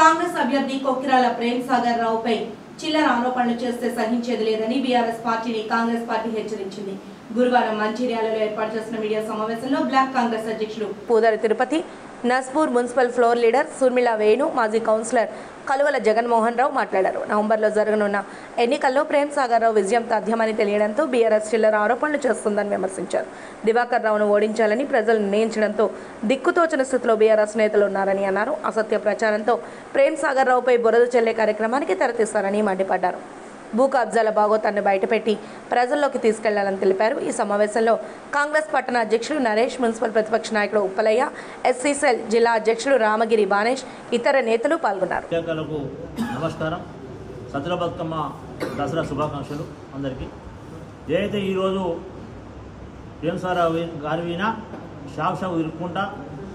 కాంగ్రెస్ అభ్యర్థి కొక్కిరాల ప్రేమ్ సాగర్ రావుపై చిల్లర ఆరోపణలు చేస్తే సహించేది లేదని బీఆర్ఎస్ పార్టీని కాంగ్రెస్ పార్టీ హెచ్చరించింది గురువారం మంచిర్యాలలో ఏర్పాటు చేసిన మీడియా సమావేశంలో బ్లాక్ కాంగ్రెస్ అధ్యక్షులు Pudari Tirupathi Naspur municipal floor leader Surmila Venu మాజీ కౌన్సిలర్ కలువల జగన్మోహన్ రావు మాట్లాడారు నవంబర్లో జరగనున్న ఎన్నికల్లో ప్రేమ్ సాగర్ రావు విజయం తథ్యమని తెలియడంతో బీఆర్ఎస్ చిల్లర ఆరోపణలు చేస్తుందని విమర్శించారు దివాకర్ రావును ఓడించాలని ప్రజలు నిర్ణయించడంతో దిక్కుతోచని స్థితిలో బీఆర్ఎస్ నేతలు ఉన్నారని అన్నారు అసత్య ప్రచారంతో ప్రేమ్ సాగర్ రావుపై బురద చెల్లే కార్యక్రమానికి తెరతీస్తారని మండిపడ్డారు భూ కబ్జాల భాగోతాన్ని బయటపెట్టి ప్రజల్లోకి తీసుకెళ్లాలని తెలిపారు ఈ సమావేశంలో కాంగ్రెస్ పట్టణ అధ్యక్షుడు నరేష్ మున్సిపల్ ప్రతిపక్ష నాయకుడు ఉప్పలయ్య ఎస్సీసెల్ జిల్లా అధ్యక్షుడు రామగిరి బానేష్ ఇతర నేతలు పాల్గొన్నారు విలేకరులకు నమస్కారం సతుల బతుకమ్మ దసరా శుభాకాంక్షలు అందరికీ ఏదైతే ఈరోజు భీమసారావు గారి వీణ షాప్ షాప్ ఇరుక్కుంటా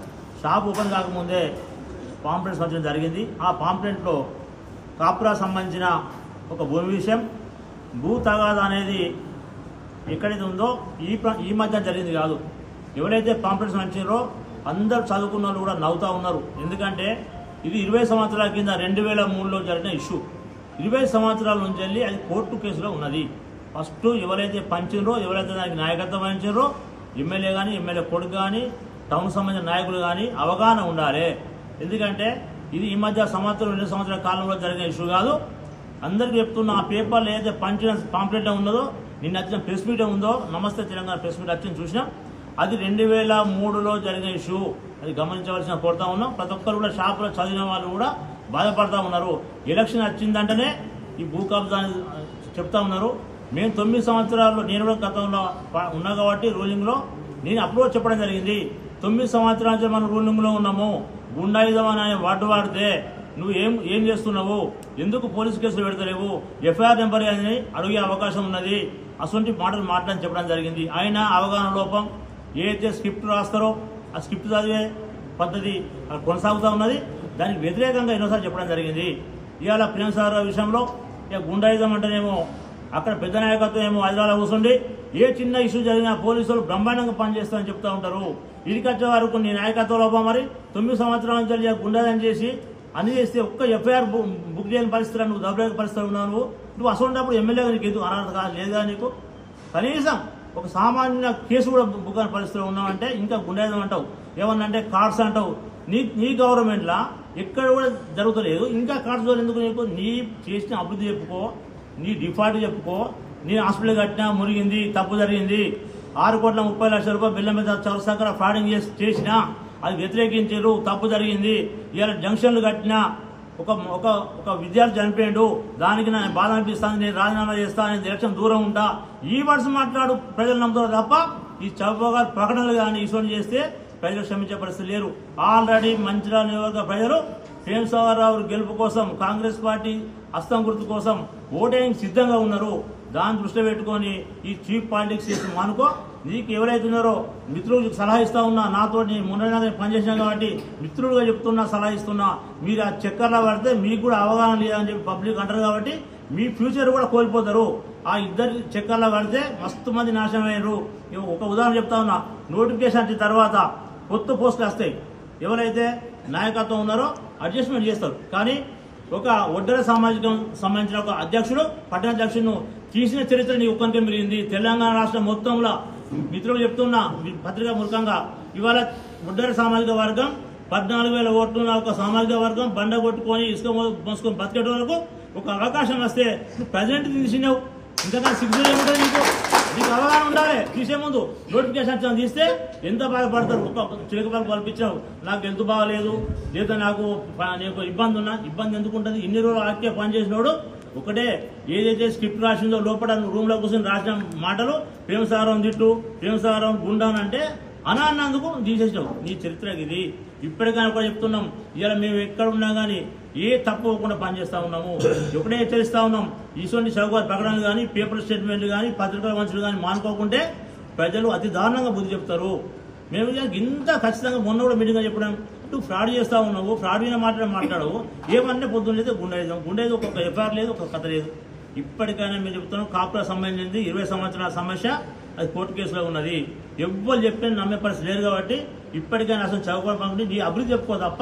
షాప్ ఓపెన్ కాకముందే పాంప్లెంట్స్ పంచడం జరిగింది ఆ పాంప్లెంట్లో కాపురా సంబంధించిన ఒక భూమి విషయం భూ తగాదా అనేది ఎక్కడైతే ఉందో ఈ ప్ర- ఈ మధ్య జరిగింది కాదు ఎవరైతే పాంప్లెట్స్ పంచారో అందరూ చదువుకున్న వాళ్ళు కూడా నవ్వుతా ఉన్నారు ఎందుకంటే ఇది ఇరవై సంవత్సరాల కింద రెండు వేల మూడులో జరిగిన ఇష్యూ ఇరవై సంవత్సరాల నుంచి వెళ్ళి అది కోర్టు కేసులో ఉన్నది ఫస్ట్ ఎవరైతే పంచారో ఎవరైతే దానికి నాయకత్వం వహించారో ఎమ్మెల్యే కానీ ఎమ్మెల్యే కొడుకు కానీ టౌన్ సంబంధించిన నాయకులు కానీ అవగాహన ఉండాలి ఎందుకంటే ఇది ఈ మధ్య సంవత్సరం రెండు సంవత్సరాల కాలంలో జరిగిన ఇష్యూ కాదు అందరికి చెప్తున్న ఆ పేపర్లో ఏదైతే పంచిన పాంప్లెట్ ఉన్నదో నిన్న వచ్చిన ప్రెస్ మీట్ ఉందో నమస్తే తెలంగాణ ప్రెస్ మీట్ వచ్చింది చూసినాం అది రెండు వేల మూడులో జరిగిన ఇష్యూ అది గమనించవలసిన కోరుతా ఉన్నాం ప్రతి ఒక్కరు కూడా షాపులో చదివిన వాళ్ళు కూడా బాధపడతా ఉన్నారు ఎలక్షన్ వచ్చిందంటేనే ఈ భూ కబ్జా అని చెప్తా ఉన్నారు మేము తొమ్మిది సంవత్సరాల్లో నేను కూడా గతంలో ప- ఉన్నా కాబట్టి రూలింగ్లో నేను అప్రోచ్ చెప్పడం జరిగింది తొమ్మిది సంవత్సరాల నుంచి మనం రూలింగ్లో ఉన్నాము గుండాయుధం అనే వార్డు వాడితే నువ్వు ఏం ఏం చేస్తున్నావు ఎందుకు పోలీస్ కేసులు పెడతలేవు ఎఫ్ఐఆర్ నెంబర్ అని అడిగే అవకాశం ఉన్నది అటువంటి మాటలు మాట్లాడని చెప్పడం జరిగింది ఆయన అవగాహన లోపం ఏదైతే స్క్రిప్ట్ రాస్తారో ఆ స్క్రిప్ట్ చదివే పద్ధతి అక్కడ కొనసాగుతూ ఉన్నది దానికి వ్యతిరేకంగా ఎన్నోసార్లు చెప్పడం జరిగింది ఇవాళ ప్రేమ్ సార్ విషయంలో ఇక గుండాయుధం అంటేనేమో అక్కడ పెద్ద నాయకత్వం ఏమో హైదరాబాద్ కూర్చుండి ఏ చిన్న ఇష్యూ జరిగినా పోలీసులు బ్రహ్మాండంగా పనిచేస్తారని చెప్తా ఉంటారు ఇదికి వచ్చే వరకు నీ నాయకత్వం లోపం మరి తొమ్మిది సంవత్సరాల నుంచి వెళ్ళి గుండాదని చేసి అన్ని చేస్తే ఒక్క ఎఫ్ఐఆర్ బుక్ చేయని పరిస్థితి నువ్వు దౌర్భాగ్య పరిస్థితి ఉన్నావు నువ్వు నువ్వు అసలు ఎమ్మెల్యేగా నీకు ఎందుకు అనర్హత కాదు లేదా నీకు కనీసం ఒక సామాన్య కేసు కూడా బుక్ అయిన పరిస్థితిలో ఉన్నావంటే ఇంకా గుండెదం అంటావు ఏమన్నంటే కార్డ్స్ అంటావు నీ నీ గవర్నమెంట్లా ఎక్కడ కూడా జరుగుతలేదు ఇంకా కార్డ్స్ ఎందుకు నీకు నీ చేసిన అభివృద్ధి చెప్పుకో నీ డిఫాల్ట్ చెప్పుకో నీ హాస్పిటల్ కట్టినా మురిగింది తప్పు జరిగింది ఆరు కోట్ల ముప్పై లక్షల రూపాయలు బిల్ల మీద చౌరసాకర ఫ్రాడింగ్ చేసి చేసినా అది వ్యతిరేకించారు తప్పు జరిగింది ఇవాళ జంక్షన్లు కట్టినా ఒక ఒక ఒక విద్యార్థి చనిపోయాడు దానికి నా బాధ అనిపిస్తాను నేను రాజీనామా చేస్తా నేను ఎలక్షన్ దూరం ఉంటా ఈ వర్షం మాట్లాడు ప్రజలు నమ్ముతారు తప్ప ఈ చౌకగా ప్రకటనలు కానీ ఇటువంటి చేస్తే ప్రజలు క్షమించే పరిస్థితి లేరు ఆల్రెడీ మంచిర్యాల నియోజకవర్గ ప్రజలు ప్రేమసాగరరావు గెలుపు కోసం కాంగ్రెస్ పార్టీ హస్తం గుర్తు కోసం ఓటేయడానికి సిద్ధంగా ఉన్నారు దాన్ని దృష్టిలో పెట్టుకొని ఈ చీప్ పాలిటిక్స్ చేసి మానుకో నీకు ఎవరైతే ఉన్నారో మిత్రులకు సలహా ఇస్తా ఉన్నా నాతో నేను మొన్న పనిచేసినా కాబట్టి మిత్రులుగా చెప్తున్నా సలహా ఇస్తున్నా మీరు ఆ చక్కర్లో పడితే మీకు కూడా అవగాహన లేదని చెప్పి పబ్లిక్ అంటారు కాబట్టి మీ ఫ్యూచర్ కూడా కోల్పోతారు ఆ ఇద్దరు చక్కర్లో పడితే మస్తు మంది నాశనం అయ్యారు ఇగో ఒక ఉదాహరణ చెప్తా ఉన్నా నోటిఫికేషన్ వచ్చిన తర్వాత కొత్త పోస్టులు వస్తాయి ఎవరైతే నాయకత్వం ఉన్నారో అడ్జస్ట్మెంట్ చేస్తారు కానీ ఒక ఒడ్డర సామాజికం సంబంధించిన ఒక అధ్యక్షుడు పట్టణ అధ్యక్షుడు తీసిన చరిత్ర నీ ఒక్కరికే మిగిలింది తెలంగాణ రాష్ట్రం మొత్తంలో మిత్రులు చెప్తున్నా మీ పత్రిక మూలకంగా ఇవాళ ఒడ్డర సామాజిక వర్గం పద్నాలుగు వేల ఓట్లున్న ఒక సామాజిక వర్గం బండ కొట్టుకొని ఇసుక మో- మోసుకొని బతికేట వరకు ఒక అవకాశం వస్తే నువ్వు ప్రజెంట్ తీసినావు ఇంతకన్నా సిగ్గు ఏముంటుంది నీకు నీకు అవగాహన ఉండాలి తీసే ముందు నోటిఫికేషన్ వచ్చిన తీస్తే ఎంత బాధపడతారు ఒక చిలకపల్లి కల్పించావు నాకు హెల్త్ బాగాలేదు లేదా నాకు ప- నీకు ఇబ్బంది ఉన్నా ఇబ్బంది ఎందుకు ఉంటుంది ఇన్ని రోజులు ఆకే పని చేసినోడు ఒకటే ఏదైతే స్క్రిప్ట్ రాసిందో లోపల రూమ్ లో కూర్చొని రాసిన మాటలు ప్రేమసాగరం తిట్టు ప్రేమసాగరం గుండాను అంటే అనా అన్నందుకు తీసేసినావు నీ చరిత్ర ఇది ఇప్పటికైనా కూడా చెప్తున్నాం ఇవాళ మేము ఎక్కడ ఉన్నా కానీ ఏ తప్పు అవ్వకుండా పనిచేస్తా ఉన్నాము ఒకటే హెచ్చరిస్తా ఉన్నాం ఇటువంటి చౌక ప్రకటనలు కానీ పేపర్ స్టేట్మెంట్లు కానీ పత్రికల మంచులు కానీ మానుకోకుంటే ప్రజలు అతి దారుణంగా బుద్ధి చెప్తారు మేము ఇక ఇంత ఖచ్చితంగా మొన్న కూడా మీటింగ్గా చెప్పడం నువ్వు ఫ్రాడ్ చేస్తా ఉన్నావు ఫ్రాడ్ మీద మాట్లాడే మాట్లాడవు ఏమన్నా పొద్దున్న లేదు గుండె లేదు గుండె లేదు ఒక ఎఫ్ఐఆర్ లేదు ఒక కథ లేదు ఇప్పటికైనా మేము చెప్తున్నాం కాపురా సంబంధించింది ఇరవై సంవత్సరాల సమస్య అది కోర్టు కేసులో ఉన్నది ఎవ్వరు చెప్పిన నమ్మే పరిస్థితి లేదు కాబట్టి ఇప్పటికైనా అసలు చౌకపడి పంపిణీ నీ అభివృద్ధి చెప్పుకో తప్ప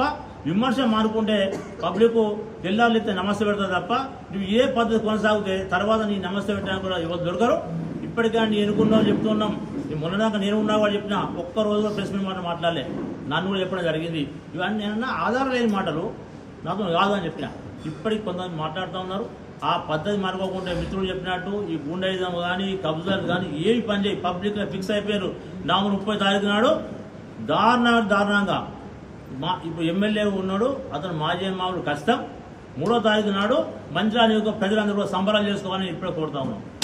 విమర్శ మానుకుంటే పబ్లిక్ తెల్లారులు ఎత్తే నమస్తే పెడతారు తప్ప నువ్వు ఏ పద్ధతి కొనసాగితే తర్వాత నీ నమస్తే పెట్టడానికి కూడా ఎవరు దొరకరు ఇప్పటికే నీ ఎన్నుకున్నావు చెప్తున్నాం నీ మొన్నదాకా నేను ఉన్నా వాడు చెప్పిన ఒక్క రోజు కూడా ప్రెస్ మీట్ మాట మాట్లాడలే నన్ను కూడా చెప్పడం జరిగింది ఇవన్నీ ఏమన్నా ఆధారం లేని మాటలు నాతో కాదు అని చెప్పిన ఇప్పటికి కొంతమంది మాట్లాడుతూ ఉన్నారు ఆ పద్ధతి మరవకుండా మిత్రులు చెప్పినట్టు ఈ గుండెయిజం కానీ కబ్జాలు కానీ ఏవి పని చేయి పబ్లిక్ ఫిక్స్ అయిపోయారు నవంబర్ ముప్పై తారీఖు నాడు దారుణ దారుణంగా మా ఇప్పుడు ఎమ్మెల్యే ఉన్నాడు అతను మాజీ మామూలు కష్టం మూడో తారీఖు నాడు మంచిర్యాల నియోజక ప్రజలందరూ కూడా సంబరాలు చేసుకోవాలని ఇప్పుడే కోరుతా ఉన్నాం